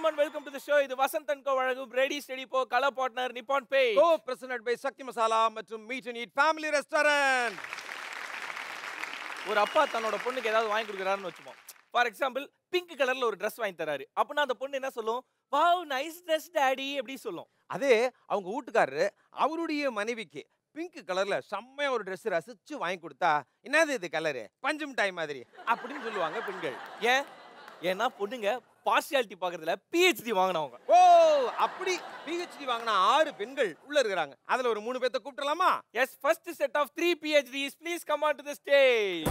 gentlemen, welcome to the show. இது Vasanth and co வழங்கும் ready steady go colour partner Nippon பே co present by Sakthi masala மற்றும் meet and eat family restaurant ஒரு அப்பா தன்னோட பொண்ணுக்கு ஏதாவது வாங்கி கொடுக்குறாருன்னு வச்சுப்போம் ஃபார் எக்ஸாம்பிள் பிங்க் கலர்ல ஒரு Dress வாங்கி தராரு அப்படின்னா அந்த பொண்ணு என்ன சொல்லும் வாவ் நைஸ் Dress டாடி அப்படி சொல்லும் அதே அவங்க வீட்டுக்காரரு அவருடைய மனைவிக்கு பிங்க் கலர்ல செம்மையா ஒரு Dress ரசிச்சு வாங்கி கொடுத்தா என்னது இது கலரு பஞ்சு மிட்டாய் மாதிரி அப்படின்னு சொல்லுவாங்க பெண்கள் ஏன் ஏன்னா பொண்ணுங்க பார்சியாலிட்டி பார்க்கறதுல பிஹெச்டி வாங்கினவங்க ஓ அப்படி பிஹெச்டி வாங்கின ஆறு பெண்கள் உள்ள இருக்கிறாங்க அதுல ஒரு மூணு பேர்த்த கூப்பிடலாமா yes first set of three PhDs please come on to the stage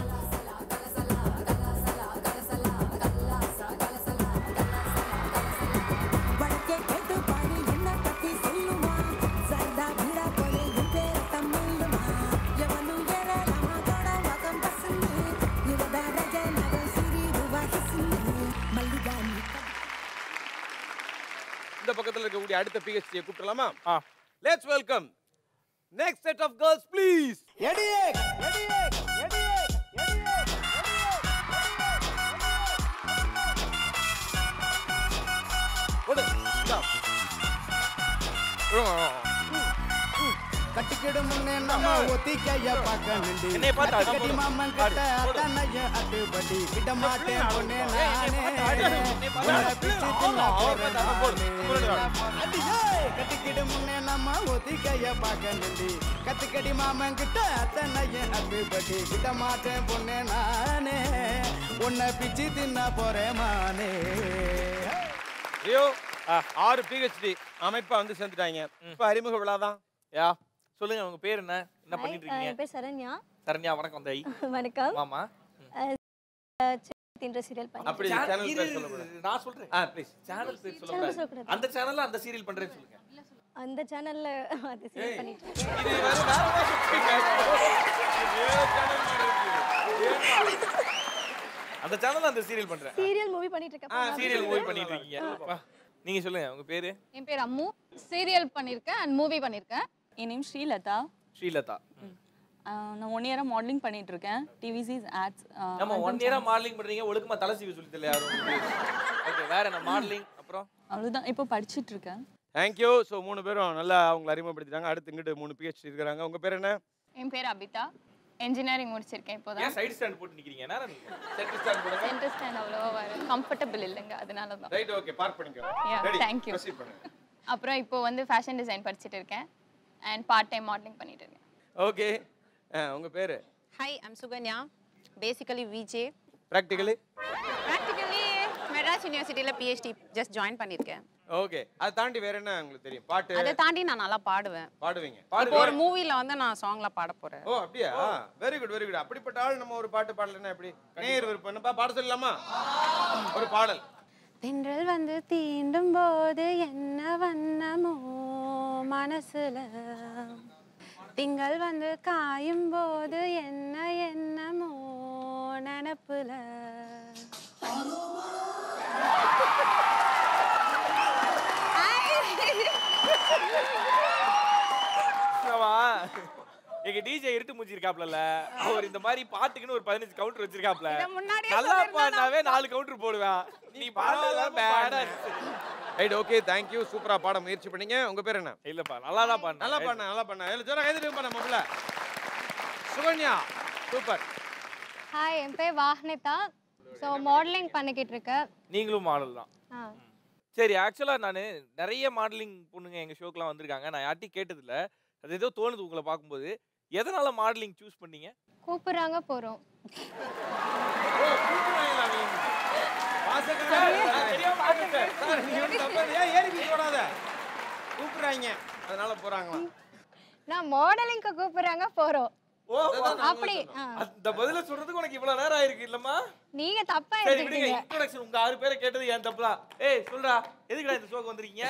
வடக்கே கேட்டு பாரு என்ன பத்தி சொல்லுமா சர்தா வீடா போல என் பேர தமிழுமா எவனும் ஏறலாமா தோட வகம் பசுந்து இவத ரஜ நகம் சிறி ரூபா கிசுந்து மல்லிகா நீ இந்த பக்கத்துல இருக்கக்கூடிய அடுத்த பிஹெச்டியை கூப்பிடலாமா ah let's welcome next set of girls please கட்டிக்கிடு முன்னே நம்ம ஒத்திக்கைய பார்க்கணுண்டி என்னைய பார்த்து ஆடு, கட்டி போடு. மாமன் ஆடு, கிட்ட போடு. அத்தனைய அட்டுப்படி விட மாட்டேன் பொண்ணே ஏய், என்னைய பார்த்து ஆடு, என்னைய பார்த்து ஆடு. உன்னை பிச்சு தின்ன ஆமா, அவன் போறேன் பார்த்து ஆடு, போடு. நானே. போடு, ஆடு. அடியே, கட்டிக்கிடு முன்னே நம்ம ஒத்திக்கைய பார்க்கணுண்டி கத்துக்கடி மாமன் கிட்ட அத்தனைய அட்டுப்படி விட மாட்டேன் பொண்ணே நானே உன்னை பிச்சு தின்ன போறேன் மானே ஐயோ ஆறு பிஹெச்டி அமைப்பா வந்து சேர்ந்துட்டாங்க இப்ப அறிமுக விழா தான் யா சொல்லுங்க உங்க பேர் என்ன என்ன பண்ணிட்டு என் இருக்கீங்க பேர் சரண்யா சரண்யா வணக்கம் தை வணக்கம் மாமா தின்ற சீரியல் பண்ணி அப்படி சேனல் சேனல் இரு, பேர் இரு, சொல்லக்கூடாது இரு, நான் சொல்றேன் ஆ ப்ளீஸ் சேனல் பேர் சேனல் சொல்லக்கூடாது சொல்லக்கூடாது. அந்த சேனல்ல அந்த சீரியல் பண்றேன்னு சொல்லுங்க அந்த சேனல்ல அது சீரியல் பண்ணிட்டு இருக்கேன். இது வேற வேற மாதிரி சொல்றீங்க. அந்த சேனல்ல அந்த சீரியல் பண்றேன் சீரியல் மூவி பண்ணிட்டு இருக்கேன் சீரியல் மூவி பண்ணிட்டு இருக்கீங்க வா. நீங்க சொல்லுங்க உங்க பேரு என் பேர் அம்மு சீரியல் பண்ணியிருக்கேன் அண்ட் மூவி பண்ணியிருக்கேன் என் நேம் ஸ்ரீலதா ஸ்ரீலதா ஆஹ் நான் ஒன் இயராக மாடலிங் பண்ணிட்டு இருக்கேன் டிவிசிஸ் ஆட்ஸ் நம்ம ஒன் இயரா மாடலிங் பண்றீங்க ஒழுக்கமா தலை சீவி சொல்லி தெரியல யாரும் ஓகே வேற என்ன மாடலிங் அப்புறம் அவ்வளோதான் இப்போ படிச்சிட்டு இருக்கேன் தேங்க்யூ ஸோ மூணு பேரும் நல்லா அவங்களை அறிமுகப்படுத்திட்டாங்க அடுத்து இங்கிட்டு மூணு பிஹெச்டி இருக்கிறாங்க உங்க பேர் என்ன என் பேர் அபிதா இன்ஜினியரிங் முடிச்சிருக்கேன் இப்போதான் ஏன் சைடு ஸ்டாண்ட் போட்டு நிக்கிறீங்க நேரா நீங்க சென்டர் ஸ்டாண்ட் போடுங்க சென்டர் ஸ்டாண்ட் அவ்வளோவா வர கம்ஃபர்டபுள் இல்லைங்க அதனால தான் ரைட் ஓகே பார்க் பண்ணிக்கோ Yeah, ready thank you. Proceed பண்ணுங்க அப்புறம் இப்போ வந்து ஃபேஷன் டிசைன் படிச்சுட்டு இருக்கேன் அண்ட் பார்ட் டைம் மாடலிங் பண்ணிட்டு இருக்கேன் ஓகே உங்க பேரு Hi, I'm Suganya. Basically VJ. Practically Practically Madras யூனிவர்சிட்டியில் பிஹெச்டி ஜஸ்ட் ஜாயின் பண்ணியிருக்கேன் ஓகே அதை தாண்டி வேற என்ன உங்களுக்கு தெரியும் பாட்டு அதை தாண்டி நான் நல்லா பாடுவேன் பாடுவீங்க இப்போ ஒரு மூவில வந்து நான் சாங்லாம் பாட போறேன் ஓ அப்படியா வெரி குட் வெரி குட் அப்படிப்பட்ட ஆள் நம்ம ஒரு பாட்டு பாடலன்னா எப்படி நேர் விருப்பம் என்னப்பா பாட சொல்லலாமா ஒரு பாடல் தென்றல் வந்து தீண்டும் போது என்ன வண்ணமோ மனசுல திங்கள் வந்து காயும் போது என்ன என்னமோ நினப்புல ஆமா எங்க டிஜே இருட்டு மூஞ்சி இருக்காப்ல அவர் இந்த மாதிரி பாட்டுக்குன்னு ஒரு பதினஞ்சு கவுண்டர் வச்சிருக்காப்ல இதை முன்னாடியே நல்லா சொல்லிருந்தா பாடினாவே நாலு கவுண்டர் போடுவேன் நீ பாடாத பேடா ரைட் ஓகே தேங்க்யூ சூப்பரா பாட முயற்சி பண்ணீங்க உங்க பேர் என்ன இல்லப்பா நல்லா தான் பாடின நல்லா பண்ண நல்லா பண்ண இல்ல ஜோரா கைது பண்ண மாப்ள சுகன்யா சூப்பர் ஹாய் என் பேர் வாஹ்னிதா ஸோ மாடலிங் பண்ணிக்கிட்டு இருக்கேன் நீங்களும் மாடல் தான் ஆ சரி ஆக்சுவலா நான் நிறைய மாடலிங் பொண்ணுங்க எங்க ஷோக்கெல்லாம் வந்திருக்காங்க நான் யார்ட்டையும் கேட்டதில்ல அது ஏதோ தோணுது உங்களை பார்க்கும்போது எதனால மாடலிங் சூஸ் பண்ணீங்க கூப்பிடுறாங்க போகிறோம் கூப்பிடுறாங்க அதனால போறாங்களாம் நான் மாடலிங்க்கு கூப்பிடுறாங்க போகிறோம் ஓ அப்படி ஆ. அந்த பதில சொல்றதுக்கு உனக்கு இவ்வளவு நேரம் ஆயிருக்கு இல்லம்மா நீங்க தப்பா சரி விடுங்க எடுத்துக்கிட்டீங்க இன்ட்ரோடக்ஷன் உங்க ஆறு பேரை கேட்டது ஏன் தப்பு தான் ஏய் சொல்றா எதுக்குடா இந்த ஷோக்கு வந்திருக்கீங்க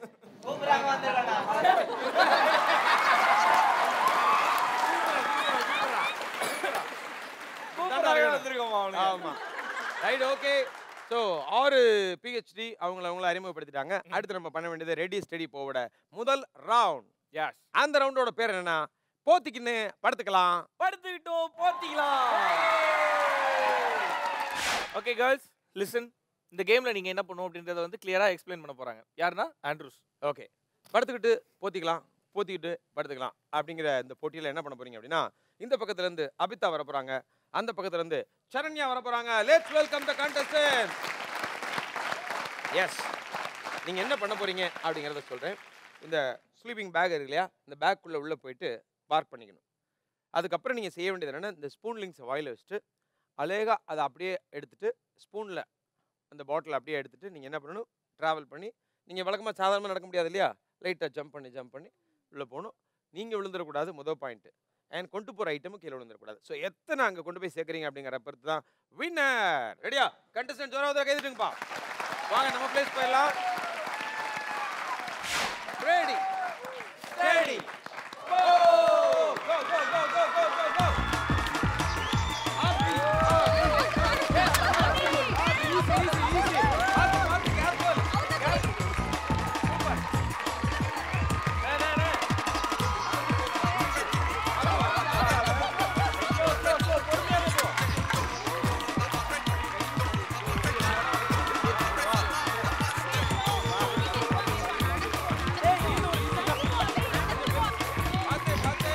கூப்பிடுறாங்க வந்திருக்கோமா அவனுங்க ஆமா ரைட் ஓகே ஸோ ஆறு பிஹெச்டி அவங்கள அவங்கள அறிமுகப்படுத்திட்டாங்க அடுத்து நம்ம பண்ண வேண்டியது ரெடி ஸ்டடி போவோட முதல் ரவுண்ட் எஸ் அந்த ரவுண்டோட பேர் என்னன்னா போத்திக்கின்னு படுத்துக்கலாம் படுத்துக்கிட்டோம் போத்திக்கலாம் ஓகே கேர்ள்ஸ் லிசன் இந்த கேம்ல நீங்க என்ன பண்ணும் அப்படின்றத வந்து கிளியரா எக்ஸ்பிளைன் பண்ண போறாங்க யாருன்னா ஆண்ட்ரூஸ் ஓகே படுத்துக்கிட்டு போத்திக்கலாம் போத்திக்கிட்டு படுத்துக்கலாம் அப்படிங்கிற இந்த போட்டியில் என்ன பண்ண போறீங்க அப்படின்னா இந்த பக்கத்துல இருந்து அபிதா வர போறாங்க அந்த பக்கத்துல இருந்து சரண்யா வர போறாங்க let's welcome the contestants yes நீங்க என்ன பண்ண போறீங்க அப்படிங்கிறத சொல்றேன் இந்த ஸ்லீப்பிங் பேக் இருக்கு இல்லையா இந்த பேக்குள்ள உள்ள போயிட்டு பார்க் பண்ணிக்கணும் அதுக்கப்புறம் நீங்க செய்ய வேண்டியது என்னன்னா இந்த ஸ்பூன் லிங்க்ஸை வாயில வச்சுட்டு அழகா அதை அப்படியே எடுத்துட்டு ஸ்பூன்ல அந்த பாட்டில் அப்படியே எடுத்துட்டு நீங்க என்ன பண்ணணும் டிராவல் பண்ணி நீங்க வழக்கமாக சாதாரணமாக நடக்க முடியாது இல்லையா லைட்டாக ஜம்ப் பண்ணி ஜம்ப் பண்ணி உள்ளே போகணும் நீங்கள் விழுந்துடக்கூடாது முதல் பாயிண்ட்டு அண்ட் கொண்டு போகிற ஐட்டமும் கீழே விழுந்துடக்கூடாது ஸோ எத்தனை அங்கே கொண்டு போய் சேர்க்குறீங்க அப்படிங்கிற பொறுத்து தான் வின்னர் ரெடியா கண்டஸ்டன்ட் ஜோராவதை கைதுட்டுங்கப்பா வாங்க நம்ம பிளேஸ் போயிடலாம் ready ready go go go go go go go go ஆப்பி ஈஸி ஈஸி ஈஸி பார்த்து பார்த்து கேர்ஃபுல் கேர்ஃபுல் சூப்பர் பார்த்து பார்த்து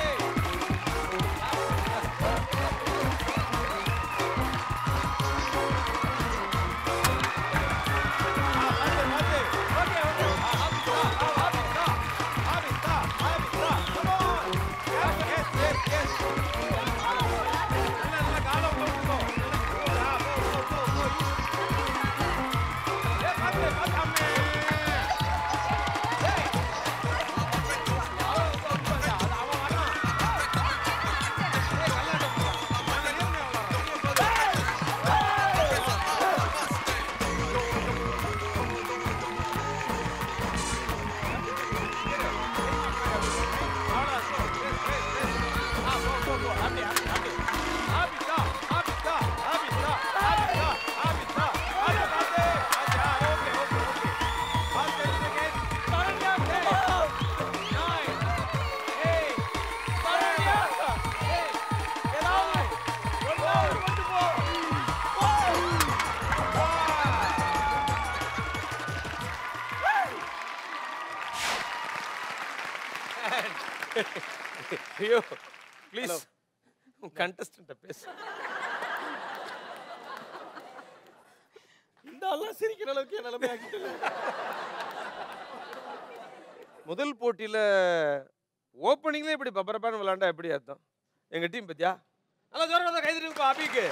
ஐயோ ப்ளீஸ் கண்டஸ்டன்ட்ட பேசு இந்த ஆள்லாம் சிரிக்கிற அளவுக்கு என் நிலைமை ஆக்கிட்டு முதல் போட்டியில ஓப்பனிங்ல இப்படி பப்பரப்பான விளையாண்டா எப்படி அர்த்தம் எங்க டீம் பத்தியா நல்லா ஜோரம் கைதிருப்பா அபிக்கு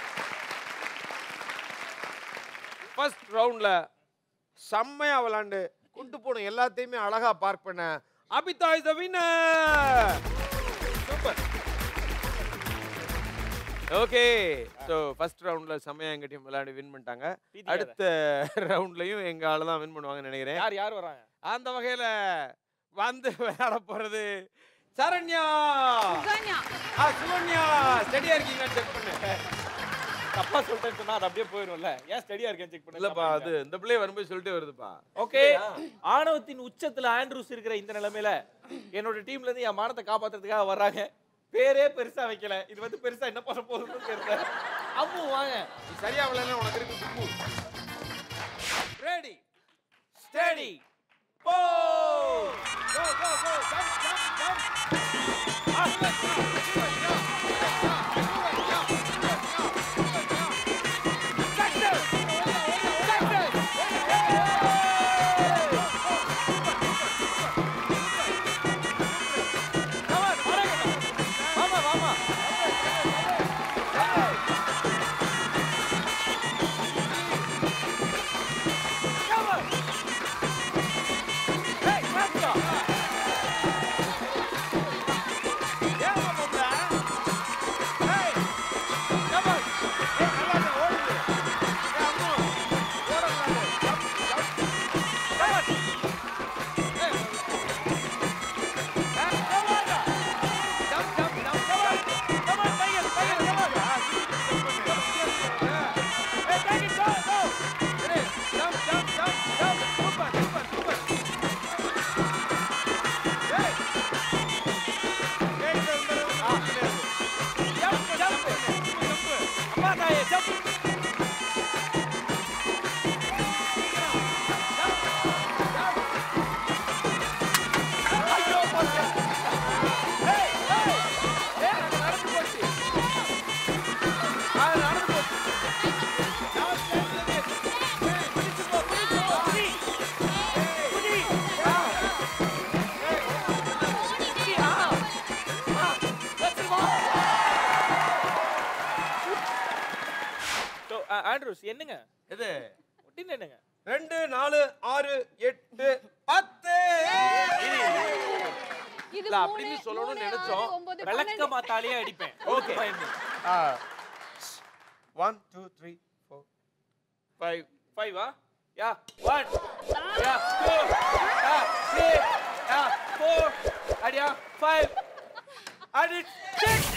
ஃபர்ஸ்ட் ரவுண்ட்ல செம்மையா விளாண்டு கொண்டு போன எல்லாத்தையுமே அழகா பார்க் பண்ண Abitha is the winner super okay so first ரவுண்ட்ல செம்மையா எங்க டீம் விளையாடி வின் பண்ணிட்டாங்க பீத்திக்காத. அடுத்த ரவுண்ட்லயும் எங்க ஆளு தான் வின் பண்ணுவாங்கன்னு நினைக்கிறேன் யார் யார் வராங்க அந்த வகையில வந்து விளையாட போறது சரண்யா ஆ, சுகன்யா ஸ்டடியா இருக்கீங்க செக் பண்ணு தப்பா சொல்லிட்டேன்னு சொன்னா அது அப்படியே போயிரும்ல ஏன் ஸ்டடியா இருக்கேன் செக் பண்ணல இல்லப்பா அது இந்த பிள்ளை வரும்போது சொல்லிட்டே வருதுப்பா ஓகே ஆணவத்தின் உச்சத்துல ஆண்ட்ரூஸ் இருக்கிற இந்த நிலைமையில என்னோட டீம்ல இருந்து என் மானத்தை காப்பாத்துறதுக்காக வர்றாங்க பேரே பெருசா வைக்கல இது வந்து பெருசா என்ன பண்ண போகுதுன்னு தெரியல அம்மு வாங்க நீ சரியா விளையாடல உனக்கு இருக்கு துப்பு ready steady go go go go jump jump jump வாமா வாமா Hey, Kafka! ஏன் மாப்பிள்ள? Hey, come on. Hey, நல்லா இருக்கு, ஓடுது. Hey, அம்மு, ஓடக்கூடாது. Jump, jump. Come on. Hey. Hey, come on. Jump, jump, jump. Come on. Come on, Tiger, Tiger, come on. Ah, jump பண்ணு. Hey, take it, go, go. Ready? Jump, jump, jump, jump. Super, super, super. Hey. Hey, இந்த இந்த ஆ, கிடையாது. Jump, jump. Jump. அப்பா தாயே, jump. Andrews என்னங்க எது ஒட்டின்னு என்னங்க ரெண்டு நாலு ஆறு எட்டு பத்து இது இல்ல, அப்படின்னு சொல்லணும்னு நினைச்சோம். விளக்க மாத்தாலேயே அடிப்பேன் Okay. பயந்து. One two three four five ஃபைவா யா ஒன் யா டூ யா த்ரீ யா ஃபோர் அடியா ஃபைவ் அடி சிக்ஸ்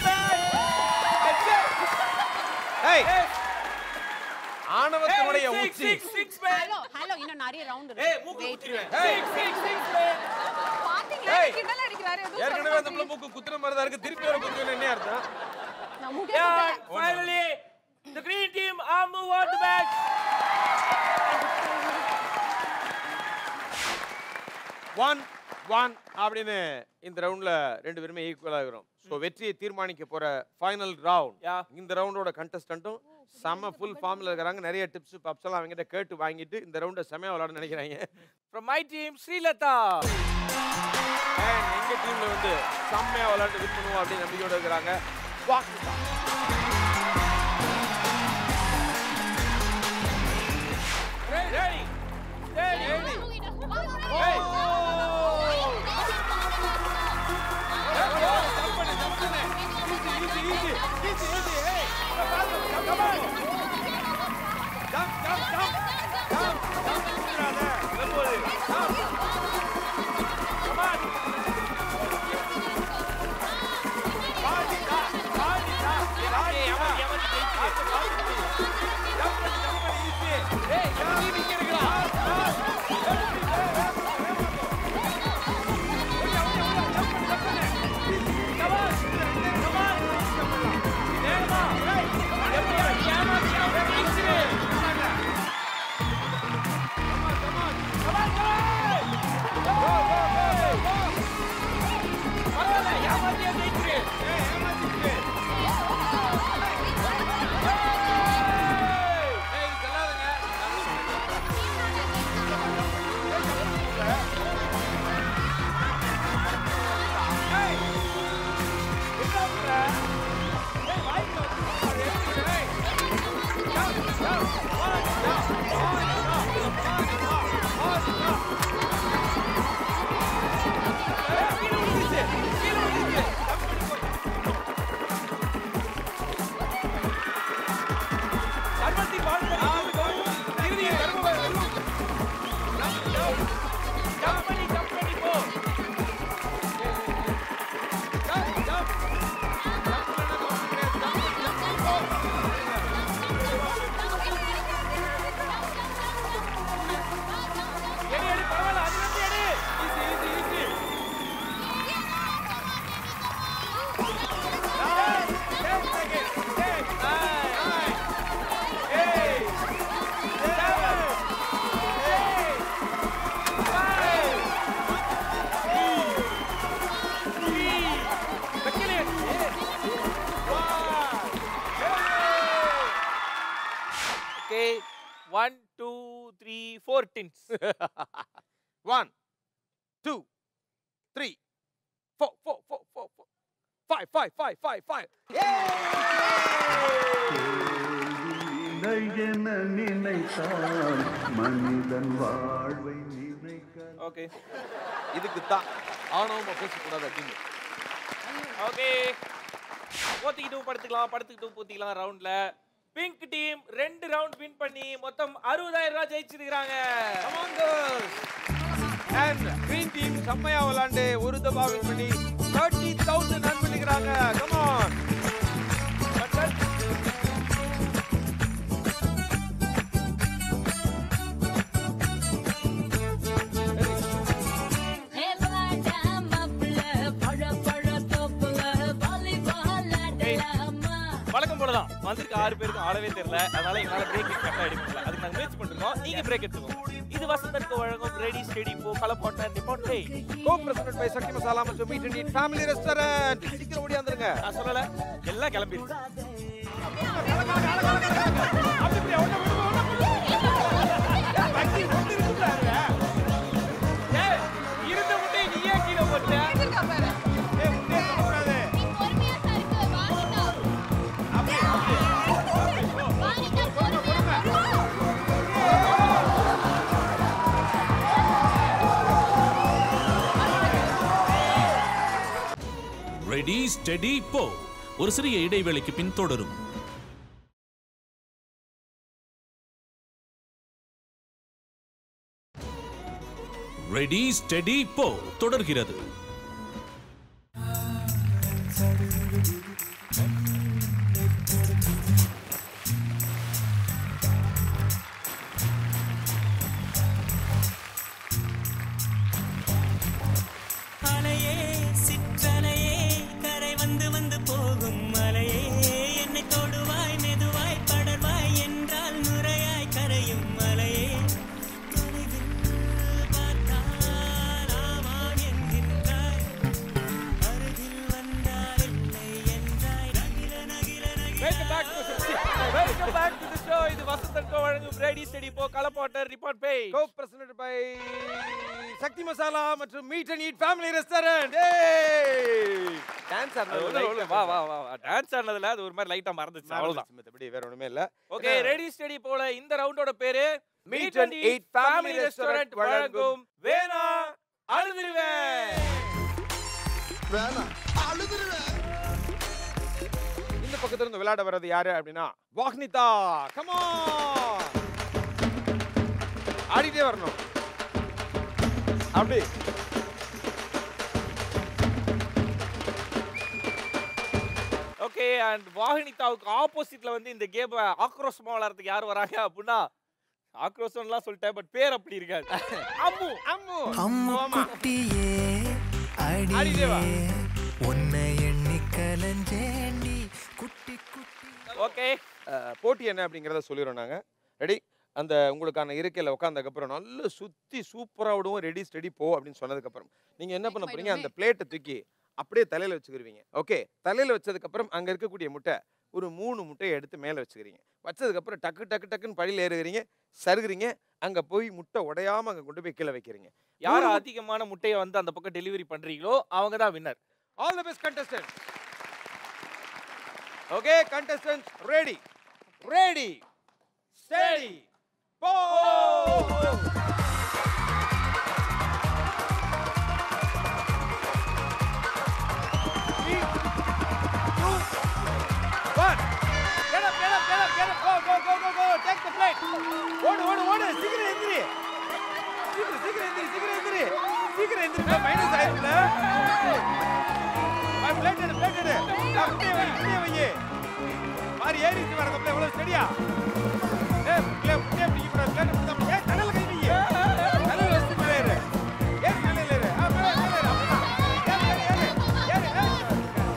ஏய் ஆணவத்தினுடைய உச்சி six six man hello hello இன்னும் நிறைய ரவுண்ட் ஏய் மூக்கு குத்திடுவேன் ஏய். சிக்ஸ் சிக்ஸ் சிக்ஸ் மேன் பாத்தீங்களா ஏய். கிண்டல் அடிக்கிறாரு எதுவும் ஏற்கனவே அந்த பிள்ளை மூக்கு குத்துற மாதிரி தான் இருக்கு திருப்பி வர குத்துன என்ன அர்த்தம் நமக்கே Yeah, குத்தல. finally, the green team are move on to match. One one அப்படின்னு இந்த ரவுண்ட்ல ரெண்டு பேருமே ஈக்குவலா இருக்கிறோம் ஸோ வெற்றியை தீர்மானிக்க போற ஃபைனல் ரவுண்ட் Yeah. இந்த ரவுண்டோட கண்டஸ்டன்ட்டும் செம்ம ஃபுல் ஃபார்ம்ல இருக்கிறாங்க நிறைய டிப்ஸ் பப்ஸ் எல்லாம் அவங்ககிட்ட கேட்டு வாங்கிட்டு இந்த ரவுண்டை செமையா விளையாட நினைக்கிறாங்க From my team, Srilata. And எங்க டீம்ல வந்து செம்மையா விளையாண்டு வின் பண்ணுவோம் அப்படின்னு நம்பிக்கையோட இருக்கிறாங்க வாக்கு Ready? Steady. Okay, one, two, three, four tins. One two three four four four four four five five five five five இல்லை என நினைத்தால் மனிதன் வாழ்வை நினைக்க Okay, இதுக்கு தான் ஆணவமா பேசக்கூடாது அப்படின்னு okay. போத்திக்கிட்டும் படுத்துக்கலாம் படுத்துக்கிட்டும் போத்திக்கலாம் ரவுண்ட்ல பிங்க் டீம் ரெண்டு ரவுண்ட் வின் பண்ணி மொத்தம் அறுபதாயிரம் ரூபாய் ஜெயிச்சிருக்காங்க அண்ட் கிரீன் டீம் செம்மையா விளையாண்டு ஒரு தபா வின் பண்ணி தேர்ட்டி தௌசண்ட் ரன் பண்ணிக்கிறாங்க கமான் வழக்கம் போலதான் வந்திருக்க ஆறு பேருக்கு ஆளவே தெரியல அதனால எங்களால பிரேக் கரெக்டா எடுக்க முடியல அதுக்கு நாங்க முயற்சி பண்ணிருக்கோம் நீங்க பிரேக் எடுத்துக்கோங்க இது வசந்தருக்கு வழங்கும் ரெடி ஸ்டெடி போ கலப்போட்ட நிப்போன் டே co presented by Sakthi masala மற்றும் மீட் அண்ட் ஃபேமிலி ரெஸ்டாரண்ட் சீக்கிரம் ஓடி வந்துருங்க நான் சொல்லல எல்லாம் கிளம்பிடுச்சு ஏய், இருந்த முட்டையை நீயே கீழே போட்ட ஏய், முட்டையை தொடக்கூடாது. அப்படியே, அப்படியே. அப்படியே, அப்படியே. போ. ஸ்டெடி போ ஒரு சிறிய இடைவேளைக்கு பின் தொடரும் ரெடி ஸ்டெடி போ தொடர்கிறது அலையே சிற்றலையே கரை வந்து வந்து போகும் மலையே என்னை தொடுவாய் மெதுவாய் படர்வாய் என்றால் நுரையாய் கரையும் மலையே தொலைவில் பார்த்தால் ஆமாம் என்கின்றாய் அருகில் வந்தால் இல்லை என்றாய் நகில நகில welcome back to welcome back to the show இது வசந்தன் கோ வழங்கும் ரெடி ஸ்டடி போ கலப்பாட்டர் ரிப்போர்ட் பே co presented by Sakthi masala மற்றும் meet and eat family restaurant dance ஆடுறது வா வா வா டான்ஸ் ஆனதுல அது ஒரு மாதிரி லைட்டா மறந்துச்சு அவ்வளவுதான் மத்தபடி வேற ஒண்ணுமே இல்ல ஓகே ரெடி ஸ்டடி போல இந்த ரவுண்டோட பேரு Meet and Eat Family Restaurant வழங்கும் வேணா அழுதுருவேன் வேணா இந்த பக்கத்துல இருந்து விளையாட வர்றது யாரு அப்படின்னா வாக்னிதா கம் ஆன் ஆடிட்டே வரணும் அப்படி ஓகே அண்ட் வாகினிதாவுக்கு ஆப்போசிட்ல வந்து இந்த கேம் ஆக்ரோஷமா விளையாடுறதுக்கு யார் வராங்க அப்படின்னா ஆக்ரோஷம்லாம் சொல்லிட்டேன் பட் பேர் அப்படி இருக்காது அம்மு அம்மு அம்மு குட்டியே அடியே உன்னை எண்ணி கலஞ்சேண்டி குட்டி ஓகே அஹ், போட்டி என்ன அப்படிங்கிறத சொல்லிடுறோம் நாங்க ரெடி அந்த உங்களுக்கான இருக்கையில் உட்காந்ததுக்கப்புறம் நல்ல சுத்தி சூப்பரா விடுவோம் ரெடி ஸ்டெடி போ அப்படின்னு சொன்னதுக்கப்புறம் நீங்க என்ன பண்ண போறீங்க அந்த பிளேட்டை தூக்கி அப்படியே தலையில வச்சுக்கிருவீங்க ஓகே தலையில வச்சதுக்கப்புறம் அங்க இருக்கக்கூடிய முட்டை ஒரு மூணு முட்டையை எடுத்து மேலே வச்சுக்கிறீங்க வச்சதுக்கப்புறம் டக்கு டக்கு டக்குன்னு படியில் ஏறுகிறீங்க சருகுறீங்க அங்க போய் முட்டை உடையாம அங்க கொண்டு போய் கீழே வைக்கிறீங்க யார் மூணு அதிகமான முட்டையை வந்து அந்த பக்கம் டெலிவரி பண்றீங்களோ அவங்க தான் winner all the best contestants okay contestants ready ready steady go One. Get up, get up, get up, get up. Go, go, go, go, go. Take the plate. ஓடு, ஓடு, ஓடு. சீக்கிரம் எந்திரி. சீக்கிரம், சீக்கிரம் எந்திரி, சீக்கிரம் எந்திரி. சீக்கிரம் எந்திரி. மைனஸ் ஆயிரும்ல. வா, plate எடு, plate எடு. வா, முட்டையை வை, முட்டையை வை. பாரு, ஏறிச்சு வர கப்பல எவ்வளவு ஸ்டெடியா ஏய் முட்டையை முட்டையை பிடிக்க கூடாது பிளேட் பிடிச்சா ஏய் தலையில கை வை தலையில வச்சு மேலே ஏறு ஏறு தலையில ஏறு ஆ மேலே மேலே ஏறு அப்படிதான். ஏறு ஏறு ஏறு ஏறு ஏறு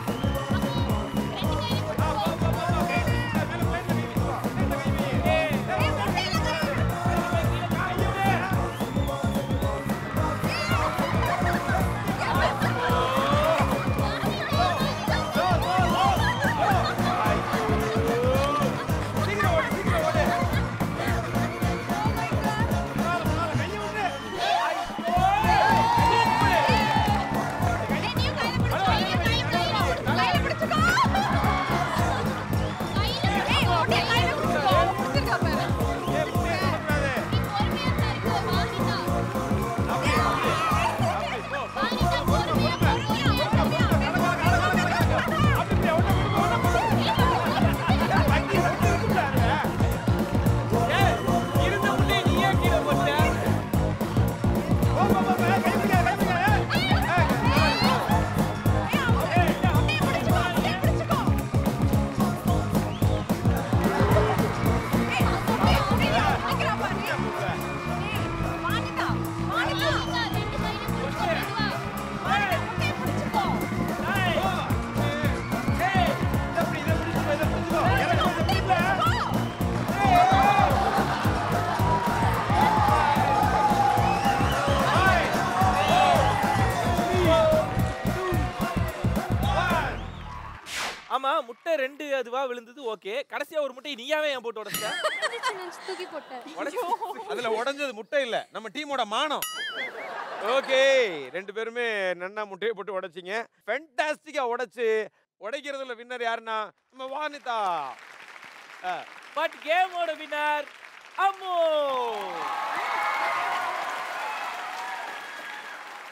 ஆமா முட்டை ரெண்டு அதுவா விழுந்தது ஓகே கடைசியா ஒரு முட்டை நீயாவே ஏன் போட்டு உடைச்ச தூக்கி போட்டேன் அதுல உடைஞ்சது முட்டை இல்ல நம்ம டீமோட மானம் ஓகே ரெண்டு பேருமே நன்னா முட்டையை போட்டு உடைச்சிங்க ஃபென்டாஸ்டிக்கா உடைச்சு உடைக்கிறதுல வின்னர் யாருன்னா நம்ம வானிதா பட் கேமோட வின்னர் அம்மு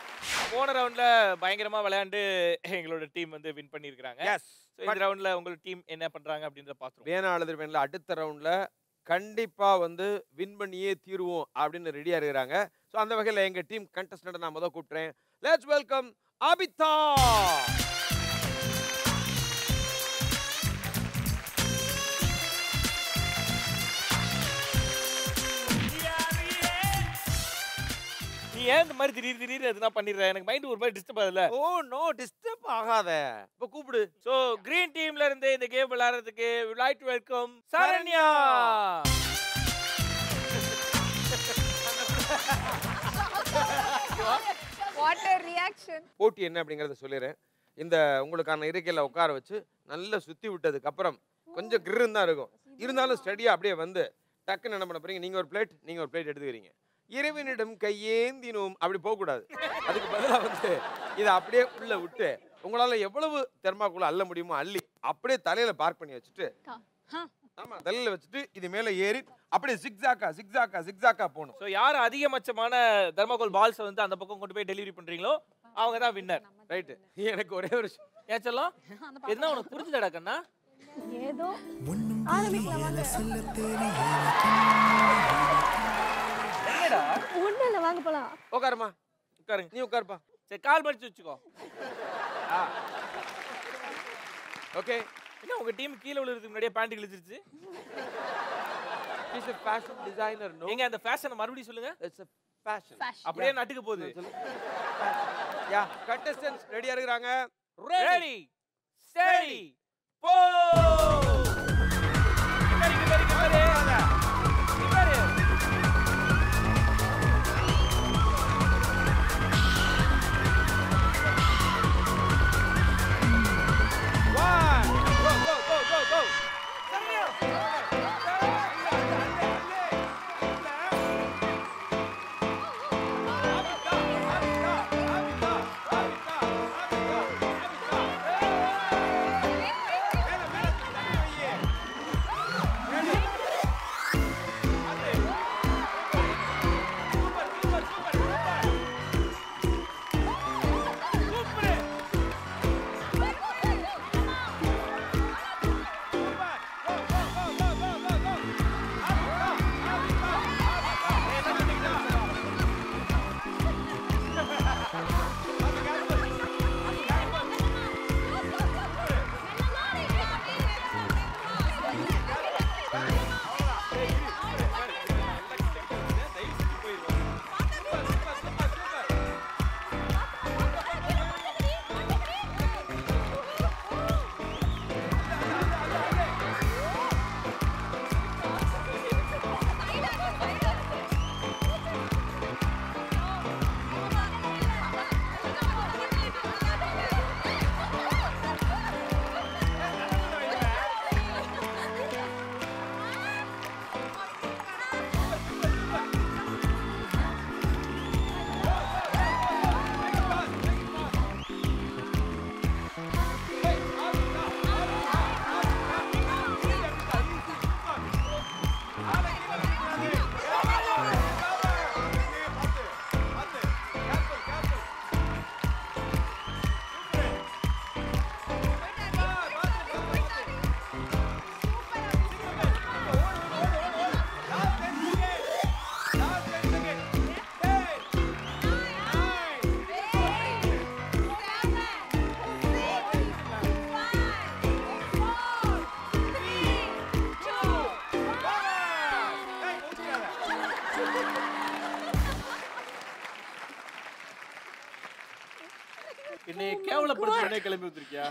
போன ரவுண்ட்ல பயங்கரமா விளையாண்டு எங்களோட டீம் வந்து வின் பண்ணிருக்காங்க Yes. இந்த ரவுண்ட்ல உங்களோட டீம் என்ன பண்றாங்க அப்படின்றத பாத்துருவோம் வேணா அழுதுருவேன்ல அடுத்த ரவுண்ட்ல கண்டிப்பா வந்து வின் பண்ணியே தீருவோம் அப்படின்னு ரெடியா இருக்கிறாங்க ஸோ அந்த வகையில் எங்க டீம் கண்டஸ்டன்ட் நான் முதல் கூப்பிட்றேன் லெட்ஸ் வெல்கம் அபிதா நீ ஏன் இந்த மாதிரி திடீர் திடீர் எதுனா பண்ணிடுற எனக்கு மைண்ட் ஒரு மாதிரி டிஸ்டர்ப் ஆகுதுல ஓ நோ டிஸ்டர்ப் ஆகாத இப்போ கூப்பிடு சோ கிரீன் டீம்ல இருந்து இந்த கேம் விளையாடுறதுக்கு லைட் welcome Saranya what a reaction போட்டி என்ன அப்படிங்கறத சொல்லிடுறேன் இந்த உங்களுக்கான இருக்கையில் உட்கார வச்சு நல்லா சுத்தி விட்டதுக்கு அப்புறம் கொஞ்சம் கிருன்னு தான் இருக்கும் இருந்தாலும் ஸ்டடியா அப்படியே வந்து டக்குன்னு என்ன பண்ண போறீங்க நீங்க ஒரு பிளேட் நீங்க ஒரு பிளேட் எடுத்துக்கிறீங்க இறைவனிடம் கையேந்தினோம் அப்படி போகக்கூடாது அதுக்கு பதிலா வந்து இதை அப்படியே உள்ள விட்டு உங்களால எவ்வளவு தெர்மாக்குள்ள அள்ள முடியுமோ அள்ளி அப்படியே தலையில பார்க் பண்ணி வச்சுட்டு ஆமா தலையில வச்சுட்டு இது மேல ஏறி அப்படியே ஜிக்ஸாக்கா ஜிக்ஸாக்கா ஜிக்ஸாக்கா போகணும் சோ யார் அதிகபட்சமான தர்மகோல் பால்ஸ் வந்து அந்த பக்கம் கொண்டு போய் டெலிவரி பண்றீங்களோ அவங்க தான் வின்னர் ரைட்டு எனக்கு ஒரே ஒரு ஏன் செல்லம் என்ன உனக்கு புரிஞ்சுதாடா கண்ணா ஏதோ சொல்ல தெரியும் என்னடா ஒன்றும் இல்லை வாங்க போகலாம் உட்காருமா உட்காருங்க நீ உட்காருப்பா சரி கால் மடிச்சு வச்சுக்கோ ஓகே என்ன உங்க டீம் கீழே விழுறதுக்கு முன்னாடியே பேண்ட் கிழிச்சிருச்சு is a fashion designer no எங்க அந்த ஃபேஷனை மறுபடியும் சொல்லுங்க it's a fashion அப்படியே நட்டுக்கு போகுது யா contestants ரெடியா இருக்கிறாங்க ரெடி சரி போ இங்க பாரு, இங்க பாரு, இங்க பாரு. இங்க பாரு. one go go go go go என்னை கேவலப்படுத்தி உடனே கிளம்பி வந்திருக்கியா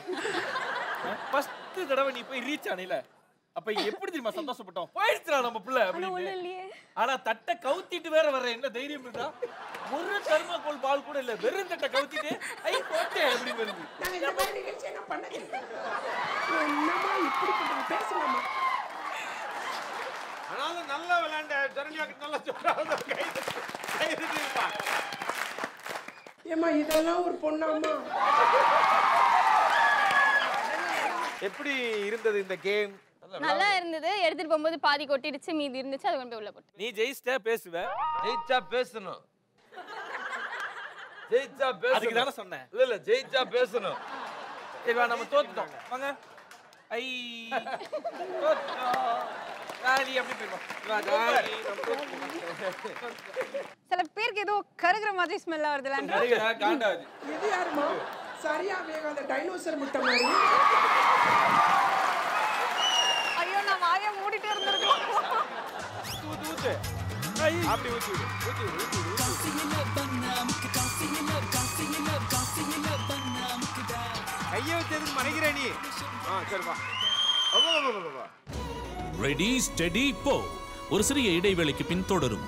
ஃபர்ஸ்ட் தடவை நீ போய் ரீச் ஆனில அப்ப எப்படி தெரியுமா சந்தோஷப்பட்டோம் போயிடுச்சுடா நம்ம பிள்ளை அப்படின்னு ஆனா தட்டை கவுத்திட்டு வேற வர்ற என்ன தைரியம் இருந்தா ஒரு தர்மாக்கோல் பால் கூட இல்ல வெறும் தட்டை கவுத்திட்டு ஐ போட்டேன் அப்படின்னு வருது நாங்க இந்த மாதிரி நிகழ்ச்சி என்ன பண்ணது என்னமா இப்படி பண்றாங்க பேசலாமா ஆனாலும் நல்லா விளையாண்ட சரண்யாக்கு நல்லா சொல்றாங்க கை கை தட்டிருப்பா. ஏமா இதெல்லாம் ஒரு பொண்ணாமா எப்படி இருந்தது இந்த கேம் நல்லா இருந்தது எடுத்துட்டு போகும்போது பாதி கொட்டிடுச்சு மீதி இருந்துச்சு அது கொண்டு போய் உள்ள போட்டு நீ ஜெயிச்சிட்ட பேசுவ ஜெயிச்சா பேசணும் ஜெயிச்சா பேசணும் அதுக்கு தானே சொன்னேன் இல்ல இல்ல ஜெயிச்சா பேசணும் சரி வா நம்ம தோத்துட்டோம் வாங்க ஐ தோத்துட்டோம் ராணி அப்படி போயிருவோம் வா, ராணி, நம்ம தோத்துட்டோம். சில பேருக்கு ஏதோ கருகிற மாதிரி ஸ்மெல்லா வருதுல கருகுதா, காண்டாது இது யாருமா சரியா வேகாத டைனோசர் முட்டை மாதிரி ஐயோ நான் வாயை மூடிட்டு இருந்திருக்கோம் ஊத்து ஊத்து அப்படி ஊத்தி விடு ஊத்தி விடு ஊத்தி விடு ஊத்தி விடு. கையை வச்சு எதுக்கு மறைக்கிற நீ ஆ சரி வா வா, வா, வா, வா, வா. ரெடி ஸ்டெடி போ ஒரு சிறிய இடைவேளைக்கு பின் தொடரும்